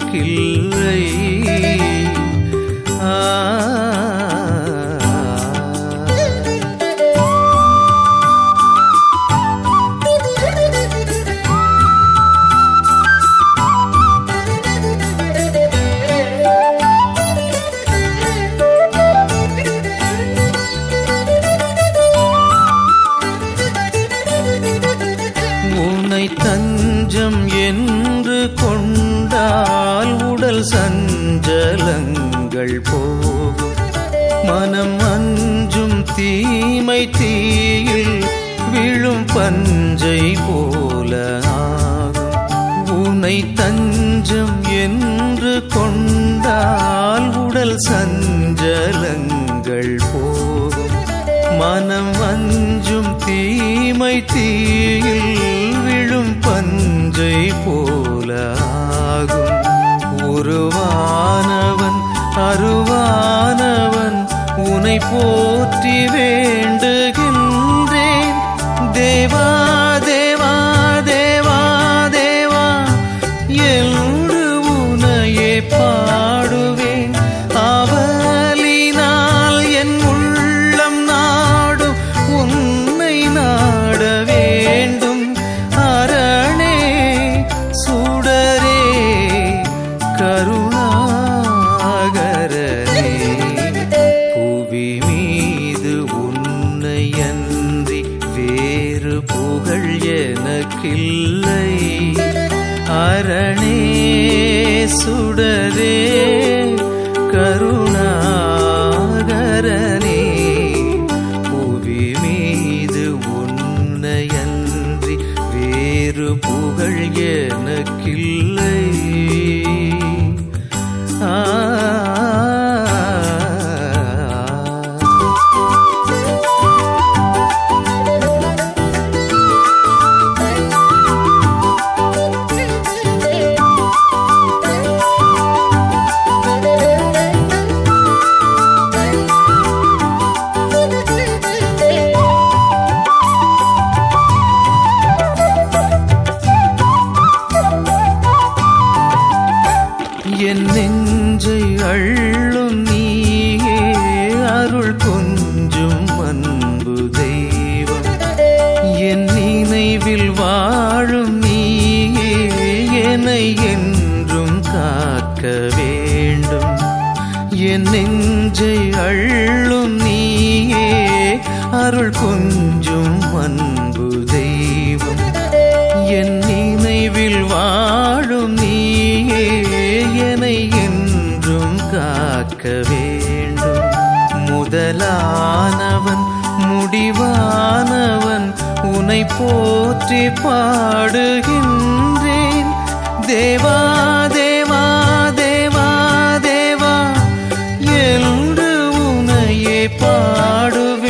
எனக்கில்லை ஆ உன்னை தஞ்சம் என்று கொண்டால் உடல் சஞ்சலங்கள் போகும் மனம் அஞ்சும் தீமை தீயில் விழும் பஞ்சை போல ஆகும் உன்னை தஞ்சம் என்று கொண்டால் உடல் சஞ்சலங்கள் போகும் மனம் அஞ்சும் தீமை தீயில் விழும் பஞ்சை போல ஆகும் உருவானவன் அருவானவன் உனை போற்றி வேண்டுகின்றேன் தேவா தேவா தேவா தேவா என்று உனையே பாடுவேன் அவலினால் என் உள்ளம் நாடும் உன்னை நாட வேண்டும் அரணே சுடரே கருணாகரனே புவி மீது உன்னை அன்றி வேறு புகழ் எனக்கில்லை அரணே சுடரே கருணாகரனே புவி மீது உன்னை அன்றி வேறு புகழ் எனக்கில்லை ஆ என் நெஞ்சை அள்ளும் நீயே அருள் கொஞ்சும் அன்பு தெய்வம் என் நினைவில் வாழும் நீயே என்னை என்றும் காக்க வேண்டும் என் நெஞ்சை அள்ளும் நீயே அருள் கொஞ்சும் அன்பு தெய்வம் என் நினைவில் வாழும் நீயே என்னை என்றும் காக்க வேண்டும் முதலானவன் முடிவானவன் உனை போற்றி பாடுகின்றேன் தேவா தேவா தேவா தேவா என்று உனையே பாடுவேன்